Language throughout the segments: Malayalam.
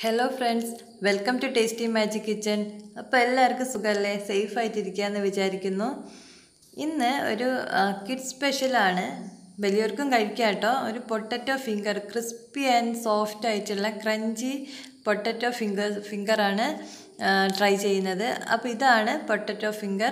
hello friends welcome to tasty magic kitchen അപ്പോൾ എല്ലാവർക്കും സുഖമല്ലേ സേഫ് ആയിട്ടിരിക്കുകയെന്ന് വിചാരിക്കുന്നു ഇന്ന് ഒരു കിഡ്സ് സ്പെഷ്യലാണ് വലിയവർക്കും കഴിക്കാം കേട്ടോ ഒരു potato finger crispy and soft ആയിട്ടുള്ള ക്രഞ്ചി പൊട്ടറ്റോ ഫിംഗർ ഫിംഗറാണ് ട്രൈ ചെയ്യുന്നത് അപ്പോൾ ഇതാണ് പൊട്ടറ്റോ ഫിംഗർ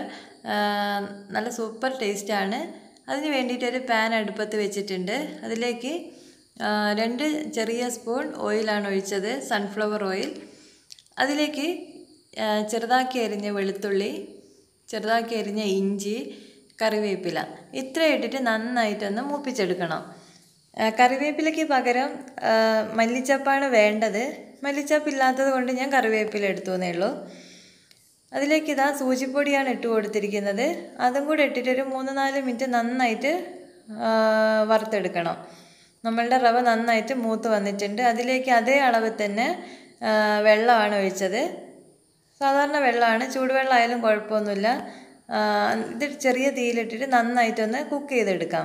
നല്ല സൂപ്പർ ടേസ്റ്റാണ് അതിന് വേണ്ടിയിട്ട് ഒരു പാൻ അടുപ്പത്ത് വെച്ചിട്ടുണ്ട് അതിലേക്ക് ആ, രണ്ട് ചെറിയ സ്പൂൺ ഓയിലാണ് ഒഴിച്ചത് സൺഫ്ലവർ ഓയിൽ അതിലേക്ക് ആ, ചെറുതാക്കി അരിഞ്ഞ വെളുത്തുള്ളി ചെറുതാക്കി അരിഞ്ഞ ഇഞ്ചി കറിവേപ്പില ഇത്ര ഇട്ടിട്ട് നന്നായിട്ടൊന്ന് മൂപ്പിച്ചെടുക്കണം ആ, കറിവേപ്പിലയ്ക്ക് പകരം ആ, മല്ലിച്ചപ്പാണ് വേണ്ടത് മല്ലിച്ചപ്പ് ഇല്ലാത്തത് കൊണ്ട് ഞാൻ കറിവേപ്പില എടുത്തു എന്നേ ഉള്ളൂ അതിലേക്ക് ഇതാ സൂചിപ്പൊടിയാണ് ഇട്ട് കൊടുത്തിരിക്കുന്നത് അതും കൂടെ ഇട്ടിട്ട് ഒരു മൂന്ന് നാല് മിനിറ്റ് നന്നായിട്ട് ആ, വറുത്തെടുക്കണം നമ്മളുടെ റവ നന്നായിട്ട് മൂത്ത് വന്നിട്ടുണ്ട് അതിലേക്ക് അതേ അളവിൽ തന്നെ ആ, വെള്ളമാണ് ഒഴിച്ചത് സാധാരണ വെള്ളമാണ് ചൂടുവെള്ളമായാലും കുഴപ്പമൊന്നുമില്ല ആ, ഇത് ചെറിയ തീയിലിട്ടിട്ട് നന്നായിട്ടൊന്ന് കുക്ക് ചെയ്തെടുക്കാം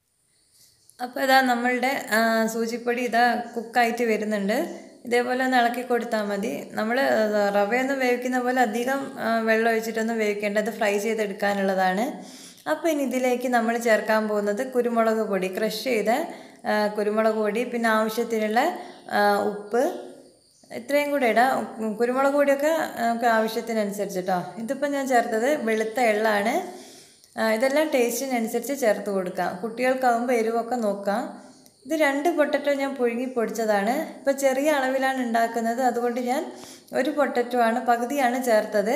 അപ്പോൾ ഇതാ നമ്മളുടെ ആ, സൂചിപ്പൊടി ഇതാ കുക്കായിട്ട് വരുന്നുണ്ട് ഇതേപോലെ ഒന്ന് ഇളക്കി കൊടുത്താൽ മതി നമ്മൾ റവയൊന്നും വേവിക്കുന്ന പോലെ അധികം ആ, വെള്ളം ഒഴിച്ചിട്ടൊന്നും വേവിക്കേണ്ട അത് ഫ്രൈ ചെയ്തെടുക്കാനുള്ളതാണ് അപ്പോൾ ഇനി ഇതിലേക്ക് നമ്മൾ ചേർക്കാൻ പോകുന്നത് കുരുമുളക് പൊടി ക്രഷ് ചെയ്ത ആ, കുരുമുളക് പൊടി പിന്നെ ആവശ്യത്തിനുള്ള ആ, ഉപ്പ് ഇത്രയും കൂടെ ഇടാം ഉം, കുരുമുളക് പൊടിയൊക്കെ നമുക്ക് ആവശ്യത്തിനനുസരിച്ച് കേട്ടോ ഇതിപ്പോൾ ഞാൻ ചേർത്തത് വെളുത്ത എള്ളാണ് ആ, ഇതെല്ലാം ടേസ്റ്റിനനുസരിച്ച് ചേർത്ത് കൊടുക്കാം കുട്ടികൾക്കാവുമ്പോൾ എരിവൊക്കെ നോക്കാം ഇത് രണ്ട് പൊട്ടറ്റോ ഞാൻ പുഴുങ്ങി പൊടിച്ചതാണ് ഇപ്പോൾ ചെറിയ അളവിലാണ് ഉണ്ടാക്കുന്നത് അതുകൊണ്ട് ഞാൻ ഒരു പൊട്ടറ്റോ ആണ് പകുതിയാണ് ചേർത്തത്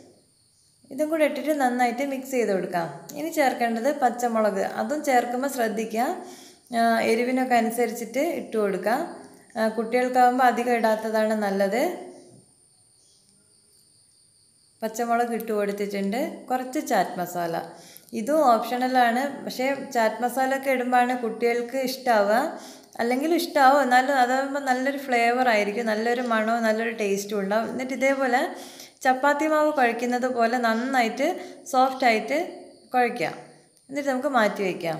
ഇതും കൂടെ ഇട്ടിട്ട് നന്നായിട്ട് മിക്സ് ചെയ്ത് കൊടുക്കാം ഇനി ചേർക്കേണ്ടത് പച്ചമുളക് അതും ചേർക്കുമ്പോൾ ശ്രദ്ധിക്കുക ആ, എരിവിനൊക്കെ അനുസരിച്ചിട്ട് ഇട്ട് കൊടുക്കാം ആ, കുട്ടികൾക്കാവുമ്പോൾ അധികം ഇടാത്തതാണ് നല്ലത് പച്ചമുളക് ഇട്ട് കൊടുത്തിട്ടുണ്ട് കുറച്ച് ചാറ്റ് മസാല ഇതും ഓപ്ഷണലാണ് പക്ഷേ ചാറ്റ് മസാല ഒക്കെ ഇടുമ്പോഴാണ് കുട്ടികൾക്ക് ഇഷ്ടമാവുക അല്ലെങ്കിൽ ഇഷ്ടമാവും എന്നാലും അതാകുമ്പോൾ നല്ലൊരു ഫ്ലേവർ ആയിരിക്കും നല്ലൊരു മണവും നല്ലൊരു ടേസ്റ്റും ഉണ്ടാവും എന്നിട്ട് ഇതേപോലെ ചപ്പാത്തി മാവ് കുഴയ്ക്കുന്നത് പോലെ നന്നായിട്ട് സോഫ്റ്റായിട്ട് കുഴയ്ക്കാം എന്നിട്ട് നമുക്ക് മാറ്റി വയ്ക്കാം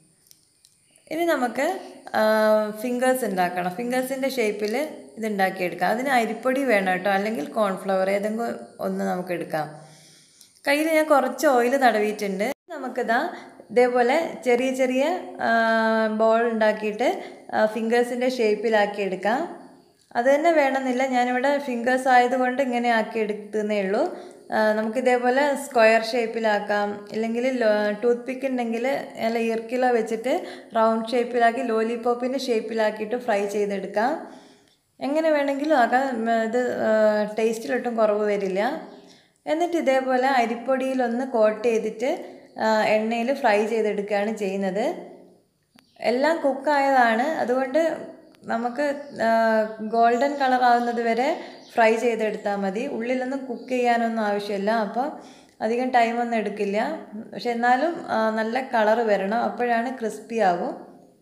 ഇനി നമുക്ക് ഫിംഗേഴ്സ് ഉണ്ടാക്കണം ഫിംഗേഴ്സിൻ്റെ ഷേപ്പിൽ ഇത് ഉണ്ടാക്കിയെടുക്കാം അതിന് അരിപ്പൊടി വേണം കേട്ടോ അല്ലെങ്കിൽ കോൺഫ്ലവർ ഏതെങ്കിലും ഒന്ന് നമുക്ക് എടുക്കാം കയ്യിൽ ഞാൻ കുറച്ച് ഓയിൽ തടവിയിട്ടുണ്ട് നമുക്കിതാ ഇതേപോലെ ചെറിയ ചെറിയ ബോൾ ഉണ്ടാക്കിയിട്ട് ഫിംഗേഴ്സിൻ്റെ ഷേപ്പിലാക്കി എടുക്കാം അത് തന്നെ വേണമെന്നില്ല ഞാനിവിടെ ഫിംഗേഴ്സ് ആയതുകൊണ്ട് ഇങ്ങനെ ആക്കി എടുക്കുന്നേ ഉള്ളൂ ആ, നമുക്കിതേപോലെ സ്ക്വയർ ഷേപ്പിലാക്കാം ഇല്ലെങ്കിൽ ടൂത്ത് പിക്ക് ഉണ്ടെങ്കിൽ നല്ല ഇർക്കില വെച്ചിട്ട് റൗണ്ട് ഷേപ്പിലാക്കി ലോലിപോപ്പിൻ്റെ ഷേപ്പിലാക്കിയിട്ട് ഫ്രൈ ചെയ്തെടുക്കാം എങ്ങനെ വേണമെങ്കിലും ആക്കാം ഉം, ഇത് ടേസ്റ്റിലൊട്ടും കുറവ് വരില്ല എന്നിട്ട് ഇതേപോലെ അരിപ്പൊടിയിലൊന്ന് കോട്ട് ചെയ്തിട്ട് എണ്ണയിൽ ഫ്രൈ ചെയ്തെടുക്കുകയാണ് ചെയ്യുന്നത് എല്ലാം കുക്കായതാണ് അതുകൊണ്ട് നമുക്ക് ഗോൾഡൻ കളർ ആവുന്നത് വരെ ഫ്രൈ ചെയ്തെടുത്താൽ മതി ഉള്ളിലൊന്നും കുക്ക് ചെയ്യാനൊന്നും ആവശ്യമില്ല അപ്പോൾ അധികം ടൈമൊന്നും എടുക്കില്ല പക്ഷെ എന്നാലും ആ, നല്ല കളറ് വരണം അപ്പോഴാണ് ക്രിസ്പി ആവും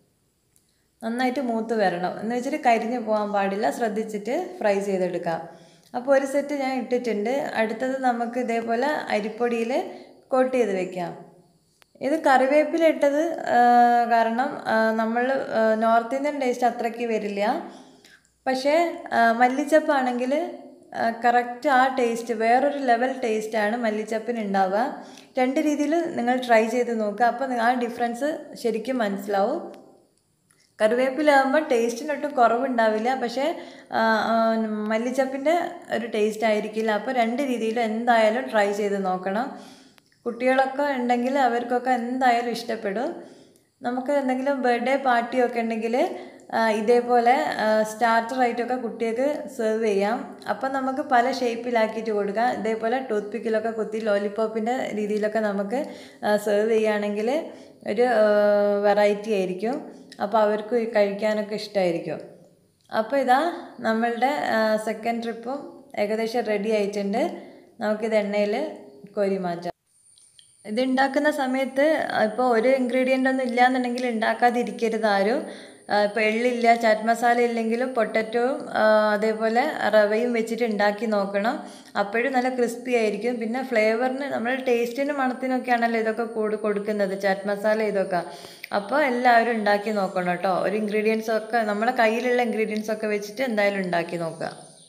നന്നായിട്ട് മൂത്ത് വരണം എന്ന് വെച്ചിട്ട് കരിഞ്ഞു പോകാൻ പാടില്ല ശ്രദ്ധിച്ചിട്ട് ഫ്രൈ ചെയ്തെടുക്കാം അപ്പോൾ ഒരു സെറ്റ് ഞാൻ ഇട്ടിട്ടുണ്ട് അടുത്തത് നമുക്ക് ഇതേപോലെ അരിപ്പൊടിയിൽ കോട്ട് ചെയ്ത് വെക്കാം ഇത് കറിവേപ്പില ഇട്ടത് ആ, കാരണം നമ്മൾ നോർത്ത് ഇന്ത്യൻ ടേസ്റ്റ് അത്രയ്ക്ക് വരില്ല പക്ഷേ ആ, മല്ലിച്ചപ്പാണെങ്കിൽ കറക്റ്റ് ആ ടേസ്റ്റ് വേറൊരു ലെവൽ ടേസ്റ്റാണ് മല്ലിച്ചപ്പിന് ഉണ്ടാവുക രണ്ട് രീതിയിൽ നിങ്ങൾ ട്രൈ ചെയ്ത് നോക്കുക അപ്പോൾ ആ ഡിഫറൻസ് ശരിക്കും മനസ്സിലാവും കറിവേപ്പിലാകുമ്പോൾ ടേസ്റ്റിനൊട്ടും കുറവുണ്ടാവില്ല പക്ഷേ ആ, ആ, മല്ലിച്ചപ്പിൻ്റെ ഒരു ടേസ്റ്റ് ആയിരിക്കില്ല അപ്പോൾ രണ്ട് രീതിയിലും എന്തായാലും ട്രൈ ചെയ്ത് നോക്കണം കുട്ടികളൊക്കെ ഉണ്ടെങ്കിൽ അവർക്കൊക്കെ എന്തായാലും ഇഷ്ടപ്പെടും നമുക്ക് എന്തെങ്കിലും ബർത്ത്ഡേ പാർട്ടിയൊക്കെ ഉണ്ടെങ്കിൽ ആ, ഇതേപോലെ സ്റ്റാർട്ടറായിട്ടൊക്കെ കുട്ടികൾക്ക് സെർവ് ചെയ്യാം അപ്പം നമുക്ക് പല ഷേപ്പിലാക്കിയിട്ട് കൊടുക്കാം ഇതേപോലെ ടൂത്ത് പിക്കിലൊക്കെ കുത്തി ലോലിപോപ്പിൻ്റെ രീതിയിലൊക്കെ നമുക്ക് സെർവ് ചെയ്യുകയാണെങ്കിൽ ഒരു വെറൈറ്റി ആയിരിക്കും അപ്പോൾ അവർക്ക് കഴിക്കാനൊക്കെ ഇഷ്ടമായിരിക്കും അപ്പോൾ ഇതാ നമ്മളുടെ സെക്കൻഡ് ട്രിപ്പും ഏകദേശം റെഡി ആയിട്ടുണ്ട് നമുക്കിത് എണ്ണയിൽ കോരി മാറ്റാം ഇത് ഉണ്ടാക്കുന്ന സമയത്ത് ഇപ്പോൾ ഒരു ഇൻഗ്രീഡിയൻ്റ് ഒന്നും ഇല്ലയെന്നുണ്ടെങ്കിൽ ഉണ്ടാക്കാതിരിക്കരുത് ആരും ഇപ്പോൾ എള്ളില്ല ചാറ്റ് മസാല ഇല്ലെങ്കിലും പൊട്ടറ്റോവും അതേപോലെ റവയും വെച്ചിട്ട് ഉണ്ടാക്കി നോക്കണം അപ്പോഴും നല്ല ക്രിസ്പി ആയിരിക്കും പിന്നെ ഫ്ലേവറിന് നമ്മൾ ടേസ്റ്റിനും മണത്തിനൊക്കെയാണല്ലോ ഇതൊക്കെ കൂടി കൊടുക്കുന്നത് ചാറ്റ് മസാല ഇതൊക്കെ അപ്പോൾ എല്ലാവരും ഉണ്ടാക്കി നോക്കണം കേട്ടോ ഒരു ഇൻഗ്രീഡിയൻസ് ഒക്കെ നമ്മളെ കയ്യിലുള്ള ഇൻഗ്രീഡിയൻസ് ഒക്കെ വെച്ചിട്ട് എന്തായാലും ഉണ്ടാക്കി നോക്കുക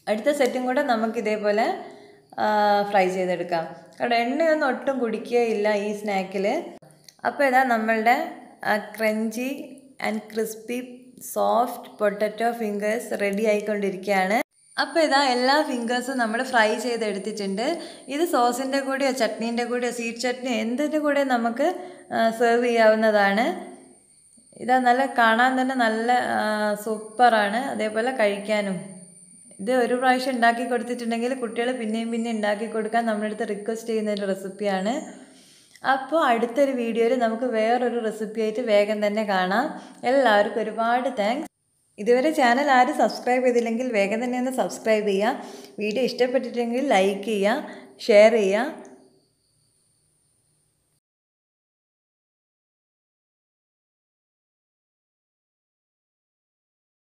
അടുത്ത സെറ്റും കൂടെ നമുക്ക് ഇതേപോലെ ഫ്രൈ ചെയ്തെടുക്കാം കാരണം എണ്ണയൊന്നും ഒട്ടും കുടിക്കുകയില്ല ഈ സ്നാക്കിൽ അപ്പോൾ ഇതാ നമ്മളുടെ crunchy and crispy soft potato fingers ready ആയിക്കൊണ്ടിരിക്കുകയാണ് അപ്പോൾ ഇതാ എല്ലാ ഫിംഗേഴ്സും നമ്മൾ ഫ്രൈ ചെയ്തെടുത്തിട്ടുണ്ട് ഇത് സോസിൻ്റെ കൂടെയോ ചട്നീൻ്റെ കൂടെയോ സ്വീറ്റ് ചട്നിയോ എന്തിൻ്റെ കൂടെ നമുക്ക് സെർവ് ചെയ്യാവുന്നതാണ് ഇതാ നല്ല കാണാൻ തന്നെ നല്ല സൂപ്പറാണ് അതേപോലെ കഴിക്കാനും ഇത് ഒരു പ്രാവശ്യം ഉണ്ടാക്കി കൊടുത്തിട്ടുണ്ടെങ്കിൽ കുട്ടികൾ പിന്നെയും പിന്നെ ഉണ്ടാക്കി കൊടുക്കാൻ നമ്മുടെ അടുത്ത് റിക്വസ്റ്റ് ചെയ്യുന്ന ഒരു റെസിപ്പിയാണ് അപ്പോൾ അടുത്തൊരു വീഡിയോയിൽ നമുക്ക് വേറൊരു റെസിപ്പി ആയിട്ട് വേഗം തന്നെ കാണാം എല്ലാവർക്കും ഒരുപാട് താങ്ക്സ് ഇതുവരെ ചാനൽ ആരും സബ്സ്ക്രൈബ് ചെയ്തില്ലെങ്കിൽ വേഗം തന്നെ ഒന്ന് സബ്സ്ക്രൈബ് ചെയ്യുക വീഡിയോ ഇഷ്ടപ്പെട്ടിട്ടെങ്കിൽ ലൈക്ക് ചെയ്യുക ഷെയർ ചെയ്യുക